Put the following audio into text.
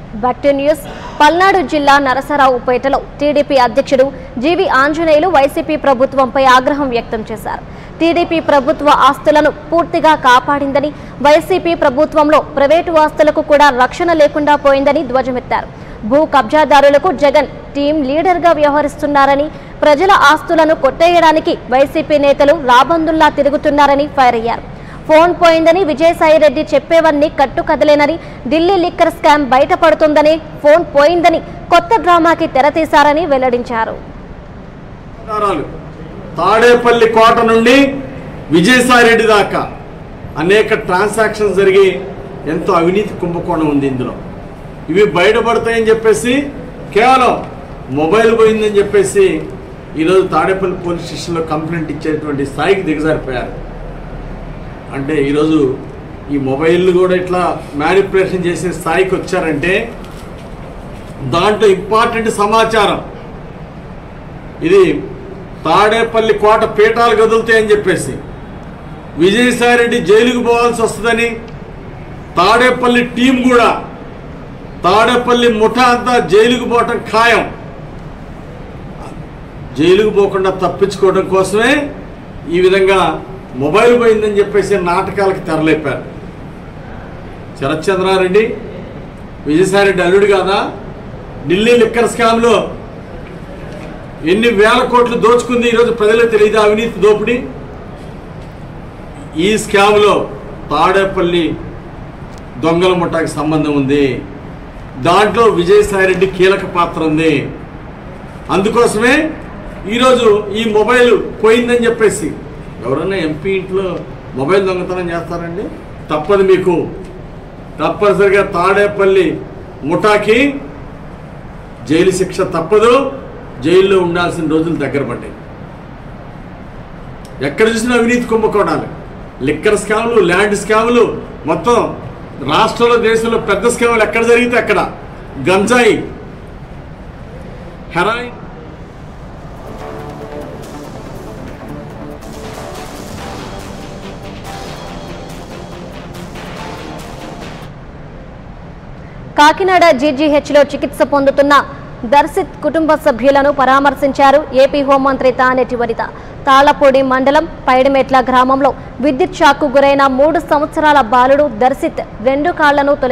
back to news Palnadu జిల్లా నరసరావుపేటలో TDP అధ్యక్షుడు జీవి Anjaneyulu YCP ప్రభుత్వంపై ఆగ్రహం వ్యక్తం చేశారు టీడీపీ ప్రభుత్వ ఆస్తులను పూర్తిగా కాపాడిందని వైసీపీ ప్రభుత్వంలో ప్రైవేటు ఆస్తులకు కూడా రక్షణ లేకుండా పోయిందని ధ్వజమెత్తారు భూ కబ్జాదారులకు జగన్ టీం లీడర్గా వ్యవహరిస్తున్నారని ప్రజల ఆస్తులను కొట్టేయడానికి వైసీపీ నేతలు రాబందుల్లా తిరుగుతున్నారని ఫైర్ అయ్యారు ఫోన్ పోయిందని విజయసాయిరెడ్డి చెప్పేవన్నీ కట్టు కదలేనని ఢిల్లీ లిక్కర్ స్కామ్ బయటపడుతుందని ఫోన్ పోయిందని కొత్త డ్రామాకి తెరతీశారని వెల్లడించారు ఆధారాలు తాడేపల్లి కోట నుండి విజయసాయిరెడ్డి దాకా అనేక ట్రాన్సాక్షన్స్ జరిగి ఎంతో అవినీతి కుంభకోణం ఉంది ఇందులో ఇవి బయటపడతాయని చెప్పేసి కేవలం మొబైల్ పోయిందని చెప్పేసి ఈరోజు తాడేపల్లి పోలీస్ స్టేషన్లో కంప్లైంట్ ఇచ్చేటువంటి స్థాయికి దిగజారిపోయారు అంటే ఈరోజు ఈ మొబైల్ కూడా ఇట్లా మ్యానిపులేషన్ చేసే స్థాయికి వచ్చారంటే దాంట్లో ఇంపార్టెంట్ సమాచారం ఇది తాడేపల్లి కోట పీఠాలు కదులుతాయని చెప్పేసి విజయసాయిరెడ్డి జైలుకు పోవాల్సి వస్తుందని తాడేపల్లి టీం కూడా తాడేపల్లి ముఠా అంతా జైలుకు పోవటం ఖాయం జైలుకు పోకుండా తప్పించుకోవడం కోసమే ఈ విధంగా మొబైల్ పోయిందని చెప్పేసి నాటకాలకు తెరలేపారు శరత్చంద్రారెడ్డి విజయసాయిరెడ్డి అల్లుడు కాదా ఢిల్లీ లిక్కర్ స్కామ్లో ఎన్ని వేల కోట్లు దోచుకుంది ఈరోజు ప్రజలకు తెలియదు అవినీతి దోపిడీ ఈ స్కామ్లో తాడేపల్లి దొంగల ముఠాకి సంబంధం ఉంది దాంట్లో విజయసాయిరెడ్డి కీలక పాత్ర ఉంది అందుకోసమే ఈరోజు ఈ మొబైల్ పోయిందని చెప్పేసి ఎవరైనా ఎంపీ ఇంట్లో మొబైల్ దొంగతనం చేస్తారండి తప్పదు మీకు తప్పనిసరిగా తాడేపల్లి ముఠాకి జైలు శిక్ష తప్పదు జైల్లో ఉండాల్సిన రోజులు దగ్గర పడ్డాయి ఎక్కడ చూసినా అవినీతి కుంభకోణాలు లిక్కర్ స్కాములు ల్యాండ్ స్కాములు మొత్తం రాష్ట్రంలో దేశంలో పెద్ద స్కాములు ఎక్కడ జరిగితే అక్కడ గంజాయి హెరాయిన్ కాకినాడ జీజీహెచ్లో చికిత్స పొందుతున్న దర్శిత్ కుటుంబ సభ్యులను పరామర్శించారు ఏపీ హోంమంత్రి తానేటి వనిత తాళ్లపూడి మండలం పైడిమెట్ల గ్రామంలో విద్యుత్ షాక్కు గురైన మూడు సంవత్సరాల బాలుడు దర్శిత్ రెండు కాళ్లను తొలగి